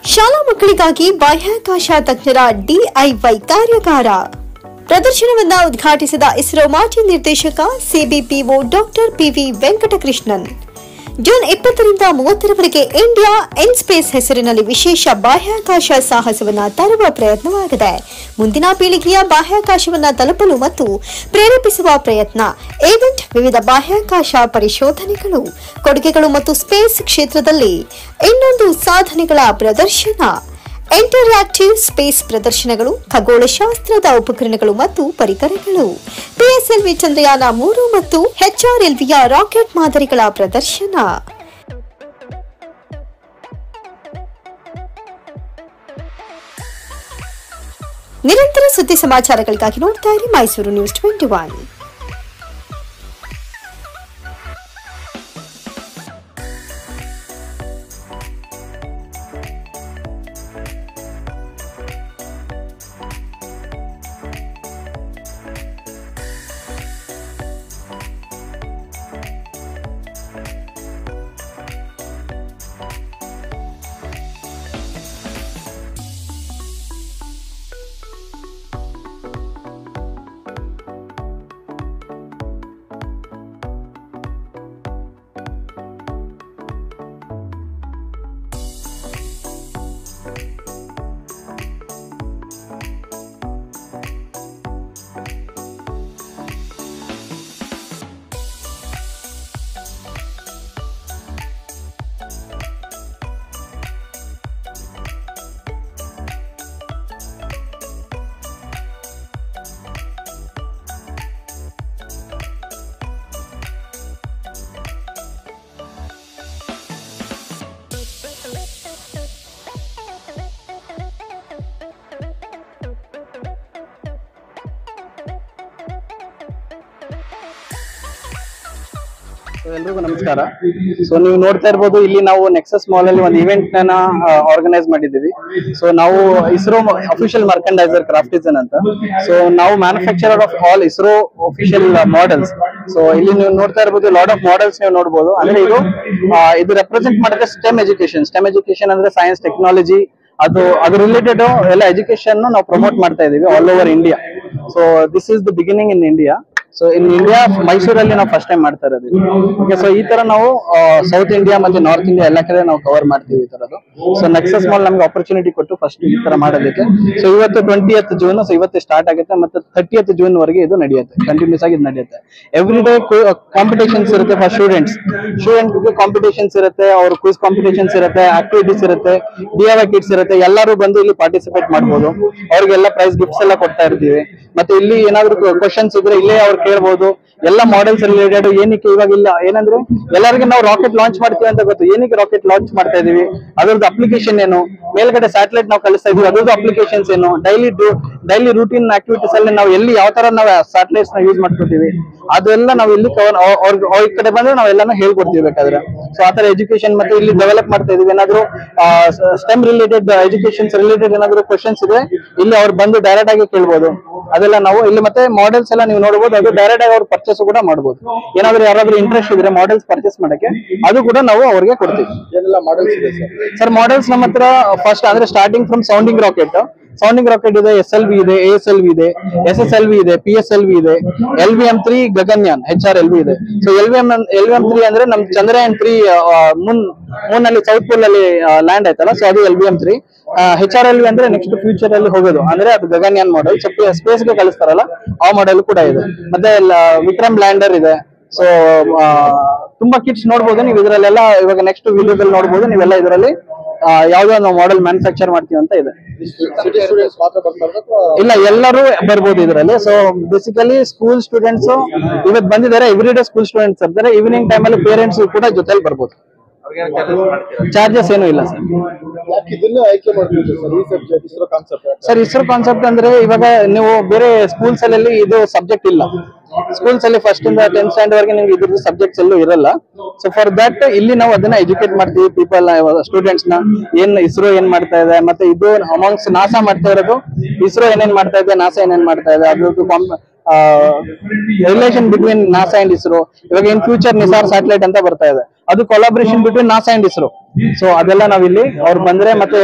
ಶಾಲಾ ಮಕ್ಕಳಿಗಾಗಿ ಬಾಹ್ಯಾಕಾಶ ತಜ್ಞರ ಡಿಐವೈ ಕಾರ್ಯಾಗಾರ ಪ್ರದರ್ಶನವನ್ನ ಉದ್ಘಾಟಿಸಿದ ಇಸ್ರೋ ಮಾಜಿ ನಿರ್ದೇಶಕ CBPO doctor PV Venkatakrishnan June ಇಪ್ಪತ್ತರಿಂದ ಮೂವತ್ತರವರೆಗೆ ಇಂಡಿಯಾ ಇನ್ ಸ್ಪೇಸ್ ಹೆಸರಿನಲ್ಲಿ ವಿಶೇಷ ಬಾಹ್ಯಾಕಾಶ ಸಾಹಸವನ್ನ ತರುವ ಪ್ರಯತ್ನವಾಗಿದೆ ಮುಂದಿನ ಪೀಳಿಗೆಯ ಬಾಹ್ಯಾಕಾಶವನ್ನ ತಲುಪಲು ಮತ್ತು ಪ್ರೇರೇಪಿಸುವ ಪ್ರಯತ್ನ ಈವೆಂಟ್ ವಿವಿಧ ಬಾಹ್ಯಾಕಾಶ ಪರಿಶೋಧನೆಗಳು ಕೊಡುಗೆಗಳು ಮತ್ತು ಸ್ಪೇಸ್ ಕ್ಷೇತ್ರದಲ್ಲಿ ಇನ್ನೊಂದು ಸಾಧನೆಗಳ ಪ್ರದರ್ಶನ ಇಂಟರ್ಆಕ್ಟಿವ್ ಸ್ಪೇಸ್ ಪ್ರದರ್ಶನಗಳು ಖಗೋಳಶಾಸ್ತ್ರದ ಉಪಕರಣಗಳು ಮತ್ತು ಪರಿಕರಗಳು ಪಿಎಸ್ಎಲ್ವಿ ಚಂದ್ರಯಾನ ಮೂರು ಮತ್ತು ಎಚ್ಆರ್ಎಲ್ವಿಯ ರಾಕೆಟ್ ಮಾದರಿಗಳ ಪ್ರದರ್ಶನ ನಿರಂತರ ಸುದ್ದಿ ಸಮಾಚಾರಗಳಿಗಾಗಿ ನೋಡ್ತಾ ಇರಿ Mysuru news twenty one So, ಎಲ್ರಿಗೂ ನಮಸ್ಕಾರ ಸೊ ನೀವು ನೋಡ್ತಾ ಇರ್ಬೋದು ಇಲ್ಲಿ ನಾವು ನೆಕ್ಸಸ್ ಮಾಲ್ ಅಲ್ಲಿ ಒಂದು ಇವೆಂಟ್ ನ ಆರ್ಗನೈಸ್ ಮಾಡಿದ್ದೀವಿ ಸೊ ನಾವು ಇಸ್ರೋ ಅಫಿಷಿಯಲ್ ಮರ್ಕಂಡೈಸರ್ ಕ್ರಾಫ್ಟಿಸನ್ ಅಂತ ಸೊ ನಾವು manufacturer of all ISRO official models so ಇಲ್ಲಿ ನೀವು ನೋಡ್ತಾ ಇರ್ಬೋದು ಲಾಟ್ ಆಫ್ ಮಾಡೆಲ್ಸ್ ನೀವು ನೋಡ್ಬೋದು ಅಂದ್ರೆ ಇದು ಆ, ಇದು ರೆಪ್ರೆಸೆಂಟ್ ಮಾಡಿದ್ರೆ ಸ್ಟೆಮ್ ಎಜುಕೇಶನ್ ಸ್ಟೆಮ್ ಎಜುಕೇಶನ್ ಅಂದ್ರೆ ಸೈನ್ಸ್ ಟೆಕ್ನಾಲಜಿ ಅದು ಅದ್ರ ರಿಲೇಟೆಡ್ ಎಲ್ಲ ಎಜುಕೇಶನ್ ನಾವು ಪ್ರಮೋಟ್ ಮಾಡ್ತಾ ಇದೀವಿ all over India so this is the beginning in India so in India ಮೈಸೂರಲ್ಲಿ ನಾವು ಫಸ್ಟ್ ಟೈಮ್ ಮಾಡ್ತಾ ಇರೋದು ಓಕೆ ಸೊ ಈ ತರ ನಾವು ಸೌತ್ ಇಂಡಿಯಾ ಮತ್ತೆ ನಾರ್ತ್ ಇಂಡಿಯಾ ಎಲ್ಲ ಕಡೆ ನಾವು ಕವರ್ ಮಾಡ್ತೀವಿ ಈ ತರದ್ದು ಸೊ ನೆಕ್ಸಸ್ ಮಾಲ್ ನಮ್ಗೆ ಆಪರ್ಚುನಿಟಿ ಕೊಟ್ಟು ಫಸ್ಟ್ ಈ ತರ ಮಾಡೋದಕ್ಕೆ ಸೊ ಇವತ್ತು ಟ್ವೆಂಟಿಯತ್ ಜೂನ್ ಸೊ ಇವತ್ತು ಸ್ಟಾರ್ಟ್ ಆಗುತ್ತೆ ಮತ್ತೆ ಥರ್ಟಿಯತ್ ಜೂನ್ ವರೆಗೆ ಇದು ನಡೆಯುತ್ತೆ ಕಂಟಿನ್ಯೂಸ್ ಆಗಿ ಇದು ನಡೆಯುತ್ತೆ ಎವ್ರಿ ಡೇ ಕಾಂಪಿಟೇಷನ್ಸ್ ಇರುತ್ತೆ ಫಾರ್ ಸ್ಟೂಡೆಂಟ್ಸ್ ಸ್ಟೂಡೆಂಟ್ ಕಾಂಪಿಟೇಷನ್ಸ್ ಇರುತ್ತೆ ಅವ್ರ ಕ್ವಿಸ್ ಕಾಂಪಿಟೇಷನ್ಸ್ ಇರುತ್ತೆ ಆಕ್ಟಿವಿಟೀಸ್ ಇರುತ್ತೆ ಡಿಐವೈ ಕಿಟ್ಸ್ ಇರುತ್ತೆ ಎಲ್ಲರೂ ಬಂದು ಇಲ್ಲಿ ಪಾರ್ಟಿಸಿಪೇಟ್ ಮಾಡ್ಬೋದು ಅವ್ರಿಗೆಲ್ಲ ಪ್ರೈಸ್ ಗಿಫ್ಟ್ಸ್ ಎಲ್ಲ ಕೊಡ್ತಾ ಇರ್ತೀವಿ ಮತ್ತೆ ಇಲ್ಲಿ ಏನಾದ್ರು ಕ್ವಶನ್ಸ್ ಇದ್ರೆ ಇಲ್ಲೇ ಅವ್ರು ಕೇಳ್ಬೋದು ಎಲ್ಲ ಮಾಡೆಲ್ಸ್ ರಿಲೇಟೆಡ್ ಏನಕ್ಕೆ ಇವಾಗ ಇಲ್ಲ ಏನಂದ್ರೆ ಎಲ್ಲರಿಗೂ ನಾವು ರಾಕೆಟ್ ಲಾಂಚ್ ಮಾಡ್ತೀವಿ ಅಂತ ಗೊತ್ತು ಏನಕ್ಕೆ ರಾಕೆಟ್ ಲಾಂಚ್ ಮಾಡ್ತಾ ಇದೀವಿ ಅದ್ರದ್ದು ಅಪ್ಲಿಕೇಶನ್ ಏನು ಮೇಲ್ಗಡೆ ಸ್ಯಾಟಲೈಟ್ ನಾವು ಕಳಿಸ್ತಾ ಇದೀವಿ ಅದ್ರದ್ದು ಅಪ್ಲಿಕೇಶನ್ಸ್ ಏನು ಡೈಲಿ ಡೈಲಿ ರೂಟೀನ್ ಆಕ್ಟಿವಿಟೀಸ್ ಅಲ್ಲಿ ನಾವು ಎಲ್ಲಿ ಯಾವ ತರ ನಾವು ಸ್ಯಾಟಲೈಟ್ಸ್ ನ ಯೂಸ್ ಮಾಡ್ಕೊತೀವಿ ಅದೆಲ್ಲ ನಾವು ಇಲ್ಲಿ ಕವರ್ ಅವ್ರ ಈ ಕಡೆ ಬಂದ್ರೆ ನಾವೆಲ್ಲಾನು ಹೇಳ್ಕೊಡ್ತೀವಿ ಬೇಕಾದ್ರೆ ಸೊ ಆತರ ಎಜುಕೇಶನ್ ಮತ್ತೆ ಇಲ್ಲಿ ಡೆವಲಪ್ ಮಾಡ್ತಾ ಇದೀವಿ ಏನಾದ್ರು ಸ್ಟೆಮ್ ರಿಲೇಟೆಡ್ ಎಜುಕೇಶನ್ಸ್ ರಿಲೇಟೆಡ್ ಏನಾದ್ರು ಕ್ವಶನ್ಸ್ ಇದೆ ಇಲ್ಲಿ ಅವ್ರು ಬಂದು ಡೈರೆಕ್ಟ್ ಆಗಿ ಕೇಳ್ಬೋದು ಅದೆಲ್ಲ ನಾವು ಇಲ್ಲಿ ಮತ್ತೆ ಮಾಡೆಲ್ಸ್ ಎಲ್ಲ ನೀವು ನೋಡಬಹುದು ಅದು ಡೈರೆಕ್ಟ್ ಆಗಿ ಅವ್ರು ಪರ್ಚೇಸ್ ಕೂಡ ಮಾಡಬಹುದು ಏನಾದ್ರು ಯಾರಾದ್ರೂ ಇಂಟ್ರೆಸ್ಟ್ ಇದ್ರೆ ಮಾಡೆಲ್ಸ್ ಪರ್ಚೇಸ್ ಮಾಡಕ್ಕೆ ಅದು ಕೂಡ ನಾವು ಅವ್ರಿಗೆ ಕೊಡ್ತೀವಿ ಏನೆಲ್ಲ ಮಾಡಲ್ಸ್ ಇದೆ ಸರ್ ಸರ್ ಮಾಡೆಲ್ಸ್ ನಮ್ಮ ಹತ್ರ ಫಸ್ಟ್ ಅಂದ್ರೆ starting from sounding rocket sounding rocket ಇದೆ ಎಸ್ ಎಲ್ ವಿ ಇದೆ ಎ ಎಸ್ ಎಲ್ ವಿ ಇದೆ ಎಸ್ ಎಸ್ ಎಲ್ ವಿ ಇದೆ ಪಿ ಎಸ್ ಎಲ್ ವಿ ಇದೆ L V M three Gaganyaan H R L V ಇದೆ so L V M L V M three ಅಂದ್ರೆ ನಮ್ Chandrayaan three moon moon ಅಲ್ಲಿ south pole ಅಲ್ಲಿ land ಆಯ್ತಲ್ಲ so ಅದು L V M three H R L V ಅಂದ್ರೆ next future ಅಲ್ಲಿ ಹೋಗೋದು ಅಂದ್ರೆ ಅದು ಗಗನ್ಯಾನ್ ಮಾಡೆಲ್ ಸ್ಪೇಸ್ ಗೆ ಕಳಿಸ್ತಾರಲ್ಲ ಆ ಮಾಡೆಲ್ ಕೂಡ ಇದೆ ಮತ್ತೆ ಲ- ವಿಕ್ರಮ್ ಲ್ಯಾಂಡರ್ ಇದೆ ಸೊ ತುಂಬಾ ಕಿಟ್ಸ್ ನೋಡ್ಬೋದು ನೀವು ಇದರಲ್ಲೆಲ್ಲ ಇವಾಗ ನೆಕ್ಸ್ಟ್ ವಿಡಿಯೋದಲ್ಲಿ ನೋಡ್ಬೋದು ನೀವೆಲ್ಲ ಇದರಲ್ಲಿ ಯಾವ್ದೋ ಒಂದು ಮಾಡೆಲ್ ಮ್ಯಾನುಫ್ಯಾಕ್ಚರ್ ಮಾಡ್ತೀವಿ ಅಂತ ಇದೆ ಸಿಟಿ ಸ್ಟೂಡೆಂಟ್ಸ್ ಮಾತ್ರ ಬರ್ತಾರೆ ಅಥವಾ ಇಲ್ಲ ಎಲ್ಲರೂ ಬರ್ಬೋದು ಇದರಲ್ಲಿ ಸೊ ಬೇಸಿಕಲಿ ಸ್ಕೂಲ್ ಸ್ಟೂಡೆಂಟ್ಸ್ ಇವತ್ತು ಬಂದಿದ್ದಾರೆ ಎವ್ರಿ ಡೇ ಸ್ಕೂಲ್ ಸ್ಟೂಡೆಂಟ್ಸ್ ಇರ್ತಾರೆ ಈವ್ನಿಂಗ್ ಟೈಮ್ ಅಲ್ಲಿ ಪೇರೆಂಟ್ಸ್ ಕೂಡ ಜೊತೆಲಿ ಬರ್ಬೋದು ಚಾರ್ಜಸ್ ಏನೂ ಇಲ್ಲ ಸರ್ ಯಾಕೆ ಇದನ್ನೇ ಆಯ್ಕೆ ಮಾಡ್ಬೋದು ಸರ್ ಈ subject ISRO concept sir ISRO concept ಅಂದ್ರೆ ಇವಾಗ ನೀವು ಬೇರೆ ಸ್ಕೂಲ್ಸ್ ಅಲ್ಲಿ ಇದು ಸಬ್ಜೆಕ್ಟ್ ಇಲ್ಲ ಸ್ಕೂಲ್ಸ್ ಅಲ್ಲಿ ಫಸ್ಟ್ ಇಂದ ಟೆಂತ್ ಸ್ಟ್ಯಾಂಡರ್ಡ್ ವರೆಗೆ ನಿಮ್ಗೆ ಇದ್ರದ್ದು ಸಬ್ಜೆಕ್ಟ್ಸ್ ಎಲ್ಲೂ ಇರಲ್ಲ ಸೊ ಫಾರ್ ದಟ್ ಇಲ್ಲಿ ನಾವು ಅದನ್ನ ಎಜುಕೇಟ್ ಮಾಡ್ತೀವಿ ಪೀಪಲ್ ಸ್ಟೂಡೆಂಟ್ಸ್ ನ ಏನ್ ಇಸ್ರೋ ಏನ್ ಮಾಡ್ತಾ ಇದೆ ಮತ್ತೆ ಇದು ಅಮಾಂಗ್ಸ್ ನಾಸಾ ಮಾಡ್ತಾ ಇರೋದು ಇಸ್ರೋ ಏನೇನ್ ಮಾಡ್ತಾ ಇದೆ ನಾಸಾ ಏನೇನ್ ಮಾಡ್ತಾ ಇದೆ ಅದ್ರದ್ದು relation between NASA and ISRO ಇವಾಗ ಇನ್ ಫ್ಯೂಚರ್ ನಿಸಾರ್ ಸ್ಯಾಟಲೈಟ್ ಅಂತ ಬರ್ತಾ ಇದೆ ಅದು collaboration between NASA and ISRO so ಅದೆಲ್ಲ ನಾವಿಲ್ಲಿ ಅವ್ರು ಬಂದ್ರೆ ಮತ್ತೆ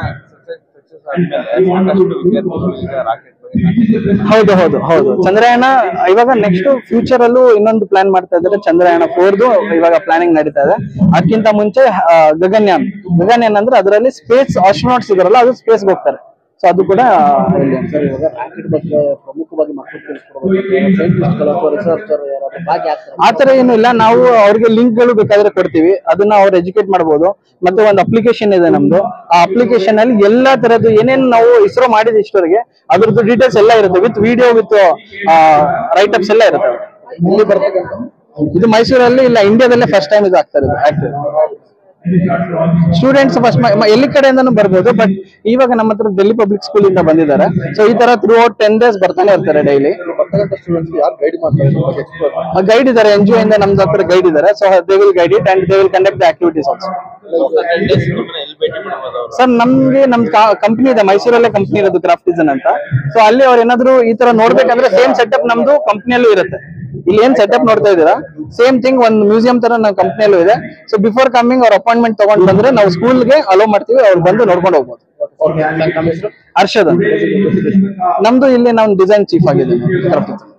ಹೌದು ಹೌದು ಹೌದು ಚಂದ್ರಯಾನ ಇವಾಗ ನೆಕ್ಸ್ಟ್ ಫ್ಯೂಚರ್ ಅಲ್ಲೂ ಇನ್ನೊಂದು ಪ್ಲಾನ್ ಮಾಡ್ತಾ ಇದ್ದಾರೆ ಚಂದ್ರಯಾನ ಫೋರ್ದು ಇವಾಗ ಪ್ಲಾನಿಂಗ್ ನಡೀತಾ ಇದೆ ಅದಕ್ಕಿಂತ ಮುಂಚೆ ಆ, ಗಗನ್ಯಾನ್ ಗಗನ್ಯಾನ್ ಅಂದ್ರೆ ಅದರಲ್ಲಿ ಸ್ಪೇಸ್ ಆಸ್ಟ್ರೋನಾಟ್ಸ್ ಇದಾರಲ್ಲ ಅದು ಸ್ಪೇಸ್ ಹೋಗ್ತಾರೆ ಸೊ ಅದು ಕೂಡ ಇಲ್ಲಿ ಸರ್ ಇವಾಗ ರಾಕೆಟ್ ಬಗ್ಗೆ ಪ್ರಮುಖವಾಗಿ ಮಕ್ಕಳು ತಿಳಿಸ್ಕೊಡ್ಬೇಕು ಸೈಂಟಿಸ್ಟ್ಗಳು ಅಥವಾ ರಿಸರ್ಚರ್ ಯಾರಾದ್ರೂ ಭಾಗಿ ಆಗ್ತಾರೆ ಆ ತರ ಏನು ಇಲ್ಲ ನಾವು ಅವ್ರಿಗೆ ಲಿಂಕ್ ಗಳು ಬೇಕಾದ್ರೆ ಕೊಡ್ತೀವಿ ಅದನ್ನ ಅವ್ರು ಎಜುಕೇಟ್ ಮಾಡ್ಬೋದು ಮತ್ತೆ ಒಂದು ಅಪ್ಲಿಕೇಶನ್ ಇದೆ ನಮ್ದು ಆ ಅಪ್ಲಿಕೇಶನ್ ಅಲ್ಲಿ ಎಲ್ಲಾ ತರದ್ದು ಏನೇನ್ ನಾವು ಇಸ್ರೋ ಮಾಡಿದ ಇಷ್ಟವರೆಗೆ ಅದ್ರದ್ದು ಡೀಟೇಲ್ಸ್ ಎಲ್ಲ ಇರುತ್ತೆ with video with write ups ಎಲ್ಲ ಇರುತ್ತೆ ಇಲ್ಲಿ ಬರ್ತಕ್ಕಂಥ ಇದು ಮೈಸೂರಲ್ಲಿ ಇಲ್ಲ ಇಂಡಿಯಾದಲ್ಲೇ ಫಸ್ಟ್ ಟೈಮ್ ಇದು ಆಗ್ತಾ ಇರೋದು ಆಕ್ಚುಲಿ ಸ್ಟೂಡೆಂಟ್ಸ್ ಫಸ್ಟ್ ಎಲ್ಲಿ ಕಡೆಯಿಂದನೂ ಬರ್ಬೋದು ಬಟ್ ಇವಾಗ ನಮ್ಮ ಹತ್ರ ಡೆಲ್ಲಿ ಪಬ್ಲಿಕ್ ಸ್ಕೂಲ್ ಇಂದ ಬಂದಿದ್ದಾರೆ ಸೊ ಈ ತರ ಥ್ರೂ ಔಟ್ ಟೆನ್ ಡೇಸ್ ಬರ್ತಾನೆ ಇರ್ತಾರೆ ಡೈಲಿ ಬರ್ತಕ್ಕಂಥ ಸ್ಟೂಡೆಂಟ್ಸ್ ಯಾರು ಗೈಡ್ ಮಾಡ್ತಾರೆ ಇದ್ರ ಬಗ್ಗೆ ಎಕ್ಸ್ಪ್ಲೋರ್ ಗೈಡ್ ಇದ್ದಾರೆ ಎನ್ ಜಿ ಇಂದ ನಮ್ದು ಹತ್ರ ಗೈಡ್ ಇದ್ದಾರೆ so they will guide it and they will conduct the activities also sir ನಮ್ಗೆ ನಮ್ ಕಂಪ್ನಿ ಇದೆ ಮೈಸೂರಲ್ಲೇ ಕಂಪ್ನಿ ಇರೋದು ಕ್ರಾಫ್ಟ್ ಡಿಸೈನ್ ಅಂತ ಸೊ ಅಲ್ಲಿ ಅವ್ರು ಏನಾದ್ರು ಈ ತರ ನೋಡ್ಬೇಕಂದ್ರೆ ಸೇಮ್ ಸೆಟಪ್ ನಮ್ದು ಕಂಪ್ನಿಯಲ್ಲೂ ಇರುತ್ತೆ ಇಲ್ಲಿ ಏನ್ ಸೆಟಪ್ ನೋಡ್ತಾ ಇದ್ದೀರಾ ಸೇಮ್ ಥಿಂಗ್ ಒಂದು ಮ್ಯೂಸಿಯಂ ತರ ನಮ್ಮ ಕಂಪ್ನಿಯಲ್ಲೂ ಇದೆ ಸೊ ಬಿಫೋರ್ ಕಮಿಂಗ್ ಅವ್ರ ಅಪಾಯಿಂಟ್ಮೆಂಟ್ ತಗೊಂಡ್ ಬಂದ್ರೆ ನಾವು ಸ್ಕೂಲ್ಗೆ ಅಲೋ ಮಾಡ್ತೀವಿ ಅವ್ರು ಬಂದು ನೋಡ್ಕೊಂಡು ಹೋಗ್ಬೋದು ನಮ್ಮ ಹೆಸರು ಹರ್ಷದ್ ಅಂತ. ನಮ್ದು ಇಲ್ಲಿ ನಾವು ಡಿಸೈನ್ ಚೀಫ್ ಆಗಿದ್ದೀನಿ ಕ್ರಾಫ್ಟ್ ಡಿಸೈನ್